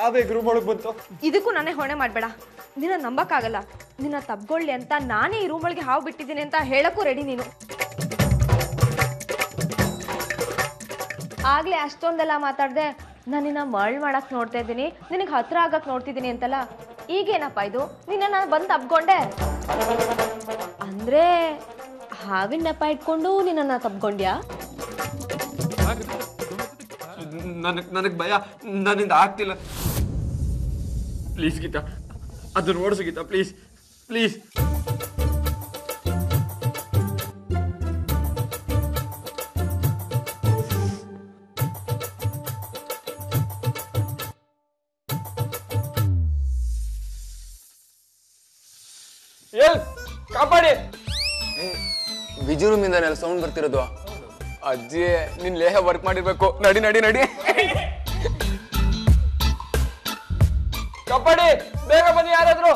ಆವೇಗ ರೂಮ್ ಒಳಗೆ ಬಂತು ಇದಕ್ಕೂ ನಾನೇ ಹೊಣೆ ಮಾಡಬೇಡ ನಿನ್ನ ನಂಬಕ್ಕಾಗಲ್ಲ ನಿನ್ನ ತಬ್ಗೊಳ್ಳಿ ಅಂತ ನಾನೇ ಈ ರೂಮ್ ಒಳಗೆ ಹಾವು ಬಿಟ್ಟಿದ್ದೀನಿ ಅಂತ ಹೇಳಕ್ಕೂ ರೆಡಿ ನೀನು ಆಗ್ಲೇ ಅಷ್ಟೊಂದೆಲ್ಲ ಮಾತಾಡ್ದೆ ನಾನು ನಿನ್ನ ಮಳ್ ಮಾಡಕ್ ನೋಡ್ತಾ ಇದ್ದೀನಿ ನಿನಗೆ ಹತ್ರ ಆಗಕ್ ನೋಡ್ತಿದ್ದೀನಿ ಅಂತಲ್ಲ ಈಗೇನಪ್ಪ ಇದು ನಿನ್ನ ನಾನು ಬಂದು ತಬ್ಕೊಂಡೆ ಅಂದ್ರೆ ಹಾವಿನ ನೆಪ ಇಟ್ಕೊಂಡು ನಿನ್ನ ತಬ್ಕೊಂಡ್ಯಾ ನನಗೆ ನನಗೆ ಭಯ ನನ್ನಿಂದ ಆಗ್ತಿಲ್ಲ ಪ್ಲೀಸ್ ಗೀತಾ ಅದನ್ನ ಓಡಿಸು ಗೀತಾ ಪ್ಲೀಸ್ ಪ್ಲೀಸ್ ಎಲ್ ಕಾಪಾಡಿ ವಿಜು ರೂಮಿಂದನೆಲ್ಲ ಸೌಂಡ್ ಬರ್ತಿರೋದು ಅಜ್ಜಿ ನಿನ್ ಲೇಹ ವರ್ಕ್ ಮಾಡಿರ್ಬೇಕು ನಡಿ ನಡಿ ನಡಿ ಕಾಪಾಡಿ ಬೇಗ ಬನ್ನಿ ಯಾರಾದ್ರು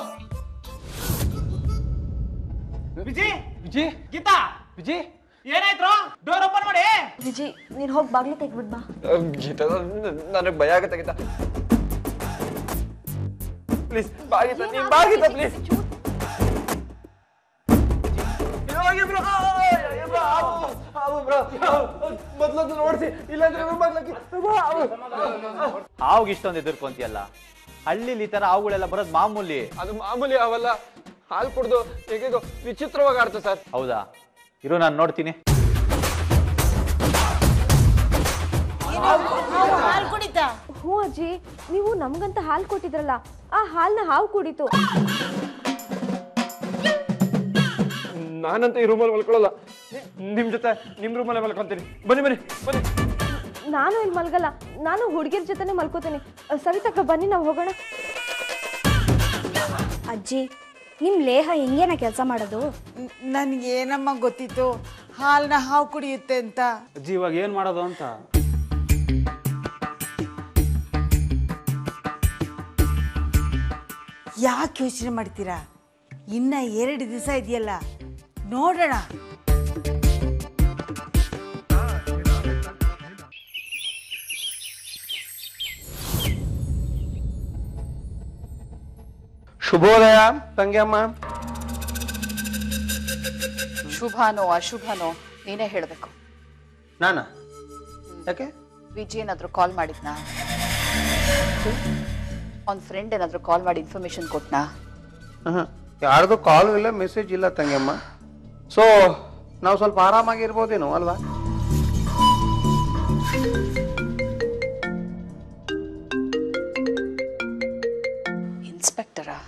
ವಿಜಿ ವಿಜಿ ಗೀತಾ ವಿಜಿ ಏನಾಯ್ತು ಡೋರ್ ಓಪನ್ ಮಾಡಿ ವಿಜಿ ನೀನು ಹೋಗಿ ಬಾಗ್ಲು ತೆಗ್ಬಿಡ್ ಬಾ ಗೀತಾ ನನಗೆ ಭಯ ಆಗತ್ತೆ ಗೀತಾ ಪ್ಲೀಸ್ ಬಾಗಿತ ನೀನ್ ಬಾಗಿತ ಪ್ಲೀಸ್ ಮೊದ್ಲದ್ದು ನೋಡ್ಸಿ ಇಲ್ಲಾಂದ್ರೆ ಬಾಗ್ಲಕ್ಕಿ ಹಾವ್ಗೆ ಇಷ್ಟೊಂದು ಎದುರ್ಕೊಂತಿಯಲ್ಲ ಹಳ್ಳಿಲಿ ಈ ತರ ಹಾವುಗಳೆಲ್ಲ ಬರೋದು ಮಾಮೂಲಿ ಅದು ಮಾಮೂಲಿ ಅವಲ್ಲ ಹಾಲು ಕುಡ್ದು ಹೇಗಿದು ವಿಚಿತ್ರವಾಗಿ ಆಡ್ತು ಸರ್ ಹೌದಾ ಇರು ನಾನು ನೋಡ್ತೀನಿ ಹ್ಞೂ ಅಜ್ಜಿ ನೀವು ನಮ್ಗಂತ ಹಾಲು ಕೊಟ್ಟಿದ್ರಲ್ಲ ಆ ಹಾಲ್ನ ಹಾವು ಕುಡಿತು ನಾನಂತ ಈ ರೂಮಲ್ಲಿ ಮಲ್ಕೊಳ್ಳಲ್ಲ ನಿಮ್ ಜೊತೆ ನಿಮ್ ರೂಮಲ್ಲೇ ಮಲ್ಕೊಂತೀನಿ ಬನ್ನಿ ಬನ್ನಿ ಬನ್ನಿ ನಾನು ಇಲ್ಲಿ ಮಲ್ಗಲ್ಲ ನಾನು ಹುಡುಗಿರ ಜೊತೆನೆ ಮಲ್ಕೋತೀನಿ ಸವಿತಕ್ಕ ಬನ್ನಿ ನಾವು ಹೋಗೋಣ ಅಜ್ಜಿ ನಿಮ್ಮ ಲೇಹ ಹಿಂಗೇನ ಕೆಲಸ ಮಾಡೋದು ನನಗೆ ಏನಮ್ಮ ಗೊತ್ತಿತ್ತು ಹಾಲನ್ನ ಹಾವು ಕುಡಿಯುತ್ತೆ ಅಂತ ಅಜ್ಜಿ ಇವಾಗ ಏನ್ ಮಾಡೋದು ಅಂತ ಯಾಕೆ ಯೋಚನೆ ಮಾಡ್ತೀರಾ ಇನ್ನ ಎರಡು ದಿವಸ ಇದೆಯಲ್ಲ ನೋಡೋಣ ಶುಭೋದಯ ತಂಗ್ಯಮ್ಮ ಶುಭನೋ ಅಶುಭನೋ ನೀನೇ ಹೇಳಬೇಕು ನಾನಾ ಯಾಕೆ ವಿಜಿ ಏನಾದರೂ ಕಾಲ್ ಮಾಡಿದ್ನಾ ಅವ್ನ ಫ್ರೆಂಡ್ ಏನಾದರೂ ಕಾಲ್ ಮಾಡಿ ಇನ್ಫಾರ್ಮೇಶನ್ ಕೊಟ್ನಾ ಯಾರ್ದು ಕಾಲು ಇಲ್ಲ ಮೆಸೇಜ್ ಇಲ್ಲ ತಂಗ್ಯಮ್ಮ ಸೊ ನಾವು ಸ್ವಲ್ಪ ಆರಾಮಾಗಿರ್ಬೋದೇನೋ ಅಲ್ವಾ ಇನ್ಸ್ಪೆಕ್ಟರಾ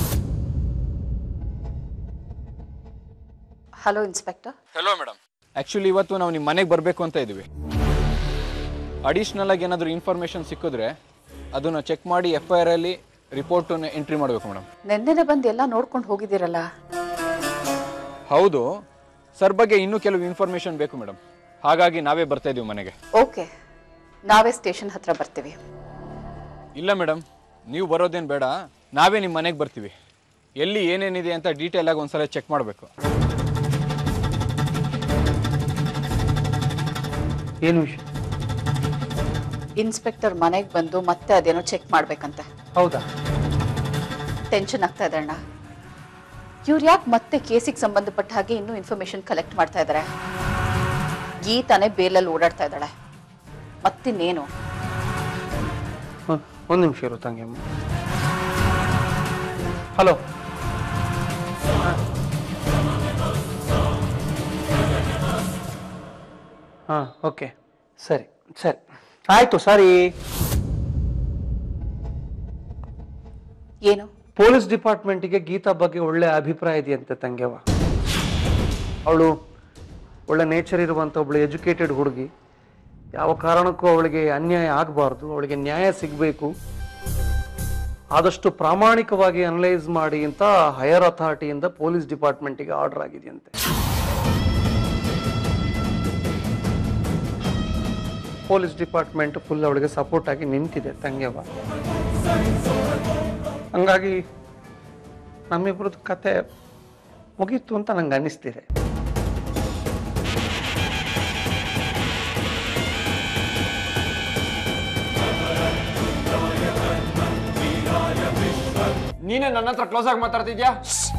hello inspector hello madam actually ಇವತ್ತು ನಾವು ನಿಮ್ಮ ಮನೆಗೆ ಬರಬೇಕು ಅಂತ ಇದ್ವಿ ಅಡಿಷ್ನಲ್ ಆಗಿ ಏನಾದರೂ ಇನ್ಫಾರ್ಮೇಶನ್ ಸಿಕ್ಕಿದ್ರೆ ಅದನ್ನ ಚೆಕ್ ಮಾಡಿ ಎಫ್ ಐ ಆರ್ ಅಲ್ಲಿ ರಿಪೋರ್ಟನ್ನು ಎಂಟ್ರಿ ಮಾಡಬೇಕು ಮೇಡಮ್ ನೆನ್ನೆನೆ ಬಂದು ಎಲ್ಲ ನೋಡ್ಕೊಂಡು ಹೋಗಿದ್ದೀರಲ್ಲ ಹೌದು ಸರ್ ಬಗ್ಗೆ ಇನ್ನೂ ಕೆಲವು ಇನ್ಫಾರ್ಮೇಶನ್ ಬೇಕು ಮೇಡಮ್ ಹಾಗಾಗಿ ನಾವೇ ಬರ್ತಾ ಇದೀವಿ ಮನೆಗೆ ಓಕೆ ನಾವೇ ಸ್ಟೇಷನ್ ಹತ್ರ ಬರ್ತೀವಿ ಇಲ್ಲ ಮೇಡಮ್ ನೀವು ಬರೋದೇನು ಬೇಡ ನಾವೇ ನಿಮ್ಮ ಮನೆಗೆ ಬರ್ತೀವಿ ಎಲ್ಲಿ ಏನೇನಿದೆ ಅಂತ ಡೀಟೇಲ್ ಆಗಿ ಒಂದ್ಸಲ ಚೆಕ್ ಮಾಡಬೇಕು ಏನು ವಿಷಯ ಇನ್ಸ್ಪೆಕ್ಟರ್ ಮನೆಗೆ ಬಂದು ಮತ್ತೆ ಅದೇನೋ ಚೆಕ್ ಮಾಡ್ಬೇಕಂತೆ ಹೌದಾ ಟೆನ್ಷನ್ ಆಗ್ತಾ ಇದೆ ಅಣ್ಣ ಇವ್ರು ಯಾಕೆ ಮತ್ತೆ ಕೇಸಿಗೆ ಸಂಬಂಧಪಟ್ಟ ಹಾಗೆ ಇನ್ನೂ ಇನ್ಫಾರ್ಮೇಶನ್ ಕಲೆಕ್ಟ್ ಮಾಡ್ತಾ ಇದ್ದಾರೆ ಗೀತಾನೆ ಬೇಲಲ್ಲಿ ಓಡಾಡ್ತಾ ಇದ್ದಾಳೆ ಮತ್ತಿನ್ನೇನು ಒಂದು ನಿಮಿಷ ಇರು ತಂಗ್ಯಮ್ಮ ಹಲೋ ಹಾಂ ಓಕೆ ಸರಿ ಸರಿ ಆಯ್ತು ಸರಿ ಏನು ಪೊಲೀಸ್ ಡಿಪಾರ್ಟ್ಮೆಂಟಿಗೆ ಗೀತಾ ಬಗ್ಗೆ ಒಳ್ಳೆ ಅಭಿಪ್ರಾಯ ಇದೆಯಂತೆ ತಂಗ್ಯವ ಅವಳು ಒಳ್ಳೆ ನೇಚರ್ ಇರುವಂಥ ಒಬ್ಳು ಎಜುಕೇಟೆಡ್ ಹುಡುಗಿ ಯಾವ ಕಾರಣಕ್ಕೂ ಅವಳಿಗೆ ಅನ್ಯಾಯ ಆಗಬಾರ್ದು ಅವಳಿಗೆ ನ್ಯಾಯ ಸಿಗಬೇಕು ಆದಷ್ಟು ಪ್ರಾಮಾಣಿಕವಾಗಿ ಅನಲೈಸ್ ಮಾಡಿ ಅಂತ ಹೈಯರ್ ಅಥಾರಿಟಿಯಿಂದ ಪೊಲೀಸ್ ಡಿಪಾರ್ಟ್ಮೆಂಟಿಗೆ ಆರ್ಡರ್ ಆಗಿದೆಯಂತೆ ಪೊಲೀಸ್ ಡಿಪಾರ್ಟ್ಮೆಂಟ್ ಫುಲ್ ಅವಳಿಗೆ ಸಪೋರ್ಟ್ ಆಗಿ ನಿಂತಿದೆ ತಂಗ್ಯವ ಹಂಗಾಗಿ ನಮ್ಮಿಬ್ರದ್ದು ಕತೆ ಮುಗೀತು ಅಂತ ನಂಗೆ ಅನ್ನಿಸ್ತಿದೆ ನೀನೇ ನನ್ನ ಹತ್ರ ಕ್ಲೋಸ್ ಆಗಿ ಮಾತಾಡ್ತಿದ್ಯಾ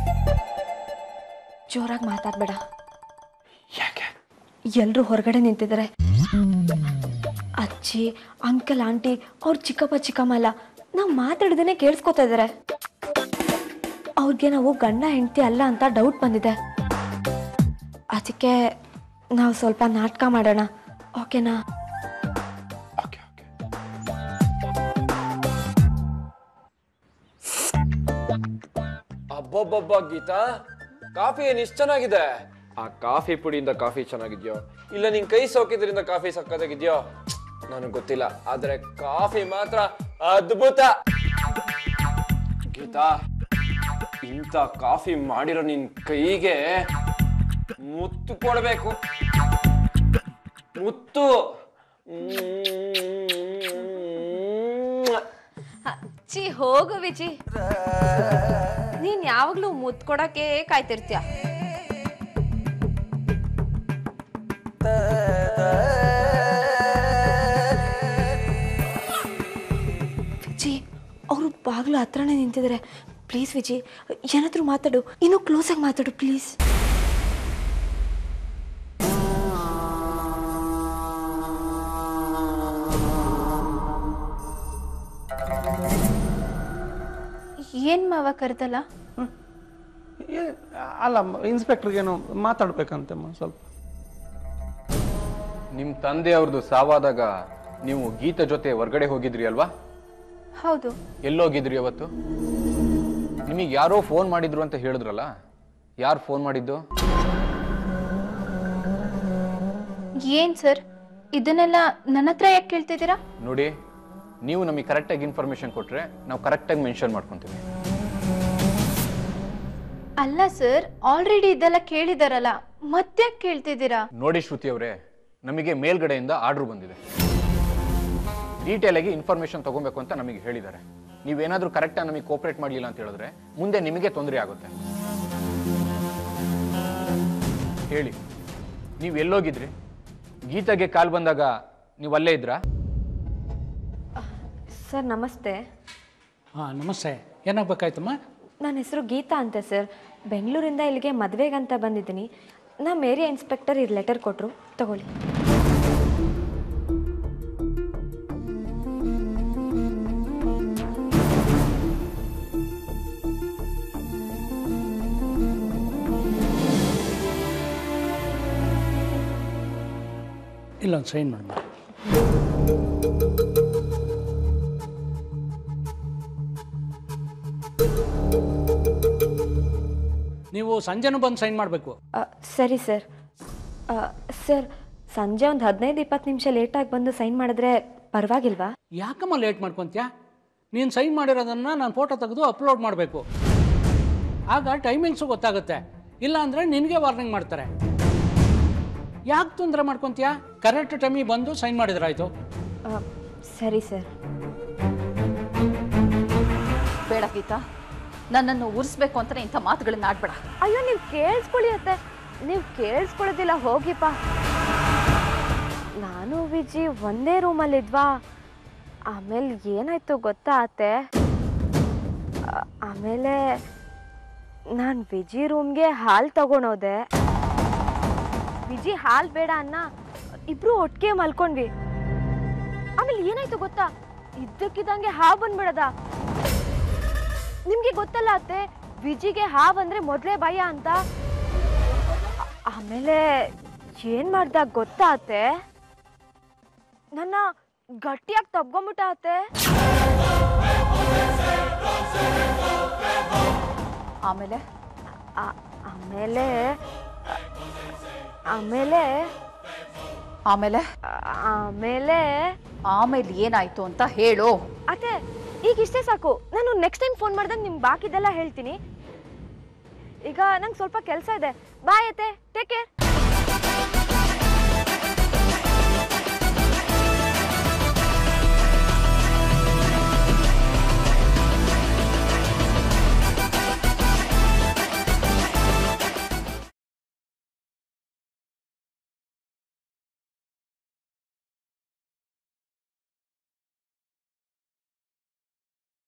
ಜೋರಾಗಿ ಮಾತಾಡ್ಬೇಡ ಎಲ್ರೂ ಹೊರಗಡೆ ನಿಂತಿದ್ದಾರೆ ಅಜ್ಜಿ ಅಂಕಲ್ ಆಂಟಿ ಅವ್ರ ಚಿಕ್ಕಪ್ಪ ಚಿಕ್ಕಮ್ಮ ಎಲ್ಲ ನಾವು ಮಾತಾಡಿದೇನೆ ಕೇಳಿಸ್ಕೊತಾ ಇದ್ದಾರೆ ಅವ್ರಿಗೆ ನಾವು ಗಂಡ ಹೆಂಡತಿ ಅಲ್ಲ ಅಂತ ಡೌಟ್ ಬಂದಿದೆ ಅದಕ್ಕೆ ನಾವು ಸ್ವಲ್ಪ ನಾಟಕ ಮಾಡೋಣ ಓಕೆನಾ ಅಬ್ಬಬ್ಬಬ್ಬ ಗೀತಾ ಕಾಫಿ ಏನ್ ಇಷ್ಟು ಚೆನ್ನಾಗಿದೆ ಆ ಕಾಫಿ ಪುಡಿಯಿಂದ ಕಾಫಿ ಚೆನ್ನಾಗಿದ್ಯೋ ಇಲ್ಲ ನಿನ್ ಕೈ ಸೋಕಿದ್ರಿಂದ ಕಾಫಿ ಸಕ್ಕತ್ತಾಗಿದ್ಯೋ ನನಗೆ ಗೊತ್ತಿಲ್ಲ ಆದ್ರೆ ಕಾಫಿ ಮಾತ್ರ ಅದ್ಭುತ ಗೀತಾ ಇಂಥ ಕಾಫಿ ಮಾಡಿರೋ ನಿನ್ ಕೈಗೆ ಮುತ್ತು ಕೊಡ್ಬೇಕು ಮುತ್ತು ಚಿ ಹೋಗು ವಿಜಿ ನೀನ್ ಯಾವಾಗ್ಲೂ ಮುತ್ ಕೊಡಕ್ಕೆ ಕಾಯ್ತಿರ್ತೀಯ ವಿಜಿ ಅವರು ಬಾಗ್ಲು ಹತ್ರನೇ ನಿಂತಿದ್ದಾರೆ ಪ್ಲೀಸ್ ವಿಜಿ ಏನಾದ್ರೂ ಮಾತಾಡು ಇನ್ನೂ ಕ್ಲೋಸ್ ಆಗಿ ಮಾತಾಡು ಪ್ಲೀಸ್ ಏನ್ ಮಾವ ಕರೆದಲ್ಲ ಏ- ಅಲ್ಲ ಇನ್ಸ್ಪೆಕ್ಟರ್ಗೇನು ಮಾತಾಡ್ಬೇಕಂತಮ್ಮ ಸ್ವಲ್ಪ ನಿಮ್ಮ ತಂದೆ ಅವ್ರದ್ದು ಸಾವಾದಾಗ ನೀವು ಗೀತ ಜೊತೆ ಹೊರ್ಗಡೆ ಹೋಗಿದ್ರಿ ಅಲ್ವಾ ಹೌದು ಎಲ್ಲೋಗಿದ್ರಿ ಅವತ್ತು ನಿಮಗೆ ಯಾರೋ ಫೋನ್ ಮಾಡಿದ್ರು ಅಂತ ಹೇಳಿದ್ರಲ್ಲ ಯಾರು ಫೋನ್ ಮಾಡಿದ್ದು ಏನ್ ಸರ್ ಇದನ್ನೆಲ್ಲ ನನ್ನ ಹತ್ರ ಯಾಕೆ ಕೇಳ್ತಿದ್ದೀರಾ ನೋಡಿ ನೀವು ನಮಗೆ ಕರೆಕ್ಟಾಗಿ ಇನ್ಫಾರ್ಮೇಶನ್ ಕೊಟ್ರೆ ನಾವು ಕರೆಕ್ಟಾಗಿ ಮೆನ್ಷನ್ ಮಾಡ್ಕೊತೀವಿ ಅಲ್ಲ ಸರ್ ಆಲ್ರೆಡಿ ಇದೆಲ್ಲ ಕೇಳಿದಾರಲ್ಲ ಮತ್ತ್ಯಾಕೆ ಕೇಳ್ತಿದ್ದೀರಾ ನೋಡಿ ಶ್ರುತಿ ಅವರೇ ನಮಗೆ ಮೇಲ್ಗಡೆಯಿಂದ ಆರ್ಡರ್ ಬಂದಿದೆ ಡೀಟೇಲ್ ಆಗಿ ಇನ್ಫಾರ್ಮೇಶನ್ ತಗೋಬೇಕು ಅಂತ ನಮಗೆ ಹೇಳಿದ್ದಾರೆ ನೀವೇನಾದ್ರೂ ಕರೆಕ್ಟಾಗಿ ನಮಗೆ ಕೋಪರೇಟ್ ಮಾಡಲಿಲ್ಲ ಅಂತ ಹೇಳಿದ್ರೆ ಮುಂದೆ ನಿಮಗೆ ತೊಂದರೆ ಆಗುತ್ತೆ ಹೇಳಿ ನೀವು ಎಲ್ಲೋಗಿದ್ರಿ ಗೀತಾಗೆ ಕಾಲ್ ಬಂದಾಗ ನೀವು ಅಲ್ಲೇ ಇದ್ರಾ ಸರ್ ನಮಸ್ತೆ ಹಾಂ ನಮಸ್ತೆ ಏನಾಗಬೇಕಾಯ್ತಮ್ಮ ನನ್ನ ಹೆಸರು ಗೀತಾ ಅಂತೆ ಸರ್ ಬೆಂಗಳೂರಿಂದ ಇಲ್ಲಿಗೆ ಮದುವೆಗಂತ ಬಂದಿದ್ದೀನಿ ನಮ್ಮ ಏರಿಯಾ ಇನ್ಸ್ಪೆಕ್ಟರ್ ಇದು ಲೆಟರ್ ಕೊಟ್ಟರು ತಗೊಳ್ಳಿ ಇಲ್ಲೊಂದು ಸೈನ್ ಮಾಡಮ್ಮ ನೀವು ಸಂಜೆನೂ ಬಂದು ಸೈನ್ ಮಾಡಬೇಕು ಅ, ಸರಿ ಸರ್ ಅ, ಸರ್ ಸಂಜೆ ಒಂದು ಹದಿನೈದು ಇಪ್ಪತ್ತು ನಿಮಿಷ ಲೇಟಾಗಿ ಬಂದು ಸೈನ್ ಮಾಡಿದ್ರೆ ಪರವಾಗಿಲ್ವಾ ಯಾಕಮ್ಮ ಲೇಟ್ ಮಾಡ್ಕೊತೀಯ ನೀನು ಸೈನ್ ಮಾಡಿರೋದನ್ನು ನಾನು ಫೋಟೋ ತೆಗೆದು ಅಪ್ಲೋಡ್ ಮಾಡಬೇಕು ಆಗ ಟೈಮಿಂಗ್ಸು ಗೊತ್ತಾಗುತ್ತೆ ಇಲ್ಲ ಅಂದರೆ ನಿನಗೆ ವಾರ್ನಿಂಗ್ ಮಾಡ್ತಾರೆ ಯಾಕೆ ತೊಂದರೆ ಮಾಡ್ಕೊತೀಯ ಕರೆಕ್ಟ್ ಟೈಮಿಗೆ ಬಂದು ಸೈನ್ ಮಾಡಿದ್ರಾಯ್ತು ಅ, ಸರಿ ಸರ್ ಬೇಡ ಗೀತಾ ನನ್ನನ್ನು ಉರಿಸ್ಬೇಕು ಅಂತಾನೆ ಇಂಥ ಮಾತುಗಳನ್ನ ಆಡ್ಬೇಡ ಅಯ್ಯೋ ನೀವು ಕೇಳಿಸ್ಕೊಳ್ಳಿ ಅತ್ತೆ ನೀವು ಕೇಳಿಸ್ಕೊಳ್ಳೋದಿಲ್ಲ ಹೋಗಿಪ್ಪ ನಾನು ವಿಜಿ ಒಂದೇ ರೂಮಲ್ಲಿದ್ವಾ ಆಮೇಲೆ ಏನಾಯ್ತು ಗೊತ್ತಾ ಅತ್ತೆ ಆ- ಆಮೇಲೆ ನಾನು ವಿಜಿ ರೂಮ್ಗೆ ಹಾಲು ತಗೊಂಡೋದೆ ವಿಜಿ ಹಾಲು ಬೇಡ ಅನ್ನ ಇಬ್ರು ಒಟ್ಟಿಗೆ ಮಲ್ಕೊಂಡ್ವಿ ಆಮೇಲೆ ಏನಾಯ್ತು ಗೊತ್ತಾ ಇದ್ದಕ್ಕಿದ್ದಂಗೆ ಹಾವು ಬಂದ್ಬಿಡದ ನಿಮ್ಗೆ ಗೊತ್ತಲ್ಲ ಅತ್ತೆ ವಿಜಿಗೆ ಹಾವ್ ಅಂದ್ರೆ ಮೊದ್ಲೇ ಭಯ ಅಂತ ಆ- ಆಮೇಲೆ ಏನ್ ಮಾಡ್ದ ಗೊತ್ತಾ ಅತ್ತೆ ನನ್ನ ಗಟ್ಟಿಯಾಗಿ ತಬ್ಕೊಂಬಿಟ್ಟ ಅತ್ತೆ ಆಮೇಲೆ ಆ- ಆಮೇಲೆ ಆಮೇಲೆ ಆಮೇಲೆ ಆಮೇಲೆ ಆಮೇಲೆ ಏನಾಯ್ತು ಅಂತ ಹೇಳು ಅತ್ತೆ ಈಗ ಇಷ್ಟೇ ಸಾಕು ನಾನು ನೆಕ್ಸ್ಟ್ ಟೈಮ್ ಫೋನ್ ಮಾಡಿದಾಗ ನಿಮ್ಗೆ ಬಾಕಿದೆಲ್ಲ ಹೇಳ್ತೀನಿ ಈಗ ನಂಗೆ ಸ್ವಲ್ಪ ಕೆಲಸ ಇದೆ ಬಾಯ್ ಅತ್ತೆ ಟೇಕ್ ಕೇರ್